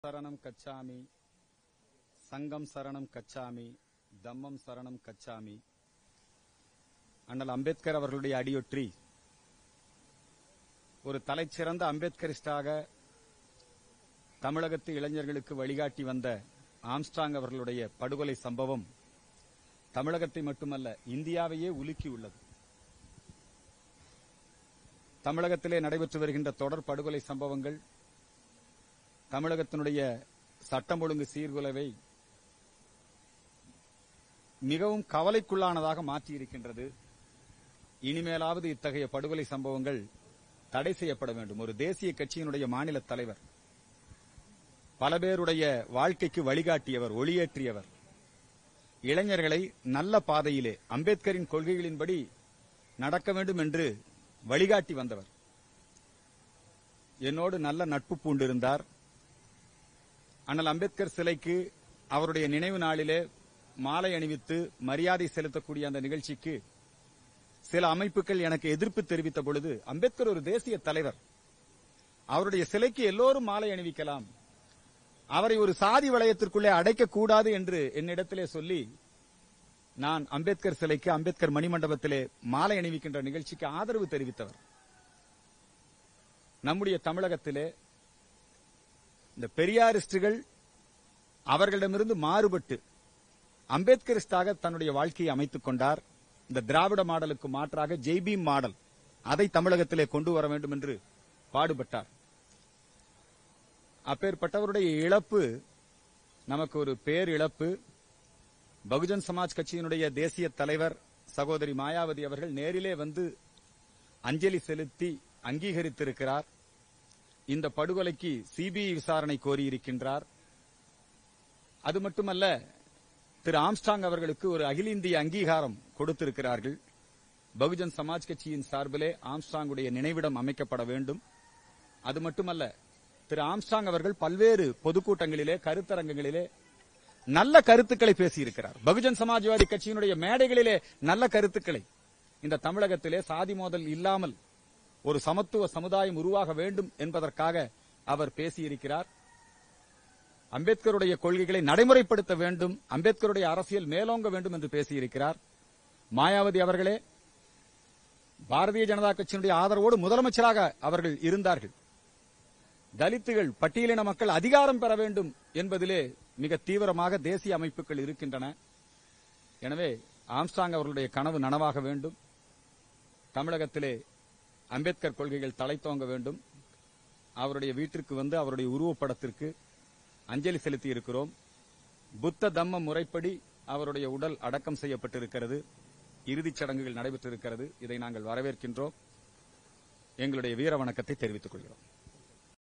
சரணம் கச்சாமி சங்கம் சரணம் கச்சாமி தம்மம் சரணம் கச்சாமி அண்ணல் அம்பேத்கர் அவர்களுடைய அடியொற்றி ஒரு தலைச்சிறந்த அம்பேத்கரிஸ்டாக தமிழகத்து இளைஞர்களுக்கு வழிகாட்டி வந்த ஆம்ஸ்ட்ராங் அவர்களுடைய படுகொலை சம்பவம் தமிழகத்தை மட்டுமல்ல இந்தியாவையே உலுக்கியுள்ளது தமிழகத்திலே நடைபெற்று வருகின்ற தொடர் படுகொலை சம்பவங்கள் தமிழகத்தினுடைய சட்டம் ஒழுங்கு சீர்குலைவை மிகவும் கவலைக்குள்ளானதாக மாற்றியிருக்கின்றது இனிமேலாவது இத்தகைய படுகொலை சம்பவங்கள் தடை செய்யப்பட வேண்டும் ஒரு தேசிய கட்சியினுடைய மாநில தலைவர் பல பேருடைய வாழ்க்கைக்கு வழிகாட்டியவர் ஒளியேற்றியவர் இளைஞர்களை நல்ல பாதையிலே அம்பேத்கரின் கொள்கைகளின்படி நடக்க வேண்டும் என்று வழிகாட்டி வந்தவர் என்னோடு நல்ல நட்பு பூண்டிருந்தார் அண்ணல் அம்பேத்கர் சிலைக்கு அவருடைய நினைவு நாளிலே மாலை அணிவித்து மரியாதை செலுத்தக்கூடிய அந்த நிகழ்ச்சிக்கு சில அமைப்புகள் எனக்கு எதிர்ப்பு தெரிவித்த பொழுது அம்பேத்கர் ஒரு தேசிய தலைவர் அவருடைய சிலைக்கு எல்லோரும் மாலை அணிவிக்கலாம் அவரை ஒரு சாதி வளையத்திற்குள்ளே அடைக்கக்கூடாது என்று என்னிடத்திலே சொல்லி நான் அம்பேத்கர் சிலைக்கு அம்பேத்கர் மணிமண்டபத்திலே மாலை அணிவிக்கின்ற நிகழ்ச்சிக்கு ஆதரவு தெரிவித்தவர் நம்முடைய தமிழகத்திலே இந்த பெரியாரிஸ்டுகள் அவர்களிடமிருந்து மாறுபட்டு அம்பேத்கரிஸ்டாக தன்னுடைய வாழ்க்கையை அமைத்துக் கொண்டார் இந்த திராவிட மாடலுக்கு மாற்றாக ஜெய்பீம் மாடல் அதை தமிழகத்திலே கொண்டு வர வேண்டும் என்று பாடுபட்டார் அப்பேற்பட்டவருடைய இழப்பு நமக்கு ஒரு பேர் இழப்பு பகுஜன் சமாஜ் கட்சியினுடைய தேசிய தலைவர் சகோதரி மாயாவதி அவர்கள் நேரிலே வந்து அஞ்சலி செலுத்தி அங்கீகரித்திருக்கிறார் இந்த படுகொலைக்கு சிபிஐ விசாரணை கோரியிருக்கின்றார் அது மட்டுமல்ல திரு ஆம்ஸ்டாங் அவர்களுக்கு ஒரு அகில இந்திய அங்கீகாரம் கொடுத்திருக்கிறார்கள் பகுஜன் சமாஜ் கட்சியின் சார்பிலே ஆம்ஸ்டாங்குடைய நினைவிடம் அமைக்கப்பட வேண்டும் அது மட்டுமல்ல திரு ஆம்ஸ்டாங் அவர்கள் பல்வேறு பொதுக்கூட்டங்களிலே கருத்தரங்கங்களிலே நல்ல கருத்துக்களை பேசியிருக்கிறார் பகுஜன் சமாஜ்வாதி கட்சியினுடைய மேடைகளிலே நல்ல கருத்துக்களை இந்த தமிழகத்திலே சாதி மோதல் இல்லாமல் ஒரு சமத்துவ சமுதாயம் உருவாக வேண்டும் என்பதற்காக அவர் பேசியிருக்கிறார் அம்பேத்கருடைய கொள்கைகளை நடைமுறைப்படுத்த வேண்டும் அம்பேத்கருடைய அரசியல் மேலோங்க வேண்டும் என்று பேசியிருக்கிறார் மாயாவதி அவர்களே பாரதிய ஜனதா கட்சியினுடைய ஆதரவோடு முதலமைச்சராக அவர்கள் இருந்தார்கள் தலித்துகள் பட்டியலின மக்கள் அதிகாரம் பெற வேண்டும் என்பதிலே மிக தீவிரமாக தேசிய அமைப்புகள் இருக்கின்றன எனவே ஆம்ஸ்டாங் அவர்களுடைய கனவு நனவாக வேண்டும் தமிழகத்திலே அம்பேத்கர் கொள்கைகள் தலைத்தோங்க வேண்டும் அவருடைய வீட்டிற்கு வந்து அவருடைய உருவப்படத்திற்கு அஞ்சலி செலுத்தி இருக்கிறோம் புத்த தம்ம முறைப்படி அவருடைய உடல் அடக்கம் செய்யப்பட்டிருக்கிறது இறுதிச் சடங்குகள் நடைபெற்றிருக்கிறது இதை நாங்கள் வரவேற்கின்றோம் எங்களுடைய வீர வணக்கத்தை தெரிவித்துக் கொள்கிறோம்